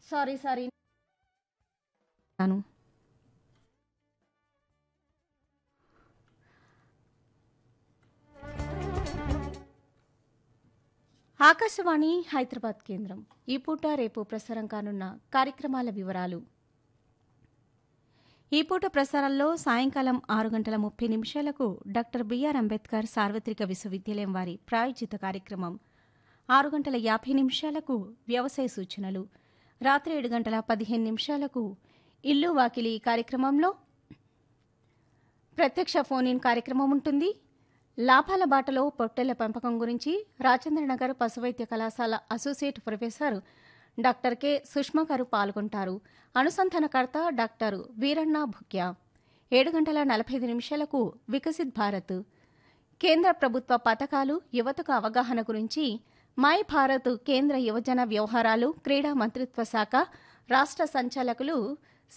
sorry sorry తాను ఆకాశవాణి హైదరాబాద్ కేంద్రం ఈ పూట రేపు ప్రసారం కానున్న కార్యక్రమాల వివరాలు ఈ పూట ప్రసారంలో సాయంకాలం ఆరు గంటల ముప్పై నిమిషాలకు డాక్టర్ బిఆర్ అంబేద్కర్ సార్వత్రిక విశ్వవిద్యాలయం వారి ప్రాయోజిత కార్యక్రమం ఆరు గంటల యాభై నిమిషాలకు వ్యవసాయ సూచనలు రాత్రి ఏడు గంటల పదిహేను నిమిషాలకు ఇల్లు వాకిలి కార్యక్రమంలో ప్రత్యక్ష ఫోన్ ఇన్ కార్యక్రమం ఉంటుంది లాభాల బాటలో పొట్టెల పెంపకం గురించి రాజేంద్రనగర్ పశువైద్య కళాశాల associate professor doctor K Sushma garu పాల్గొంటారు అనుసంధానకర్త డాక్టర్ వీరಣ್ణ భుక్యా ఏడు గంటల నలభై ఐదు నిమిషాలకు వికసిత్ భారత్ కేంద్ర ప్రభుత్వ పథకాలు యువతకు అవగాహన గురించి మై భారత్ కేంద్ర యువజన వ్యవహారాలు క్రీడా మంత్రిత్వ శాఖ రాష్ట్ర సంచాలకులు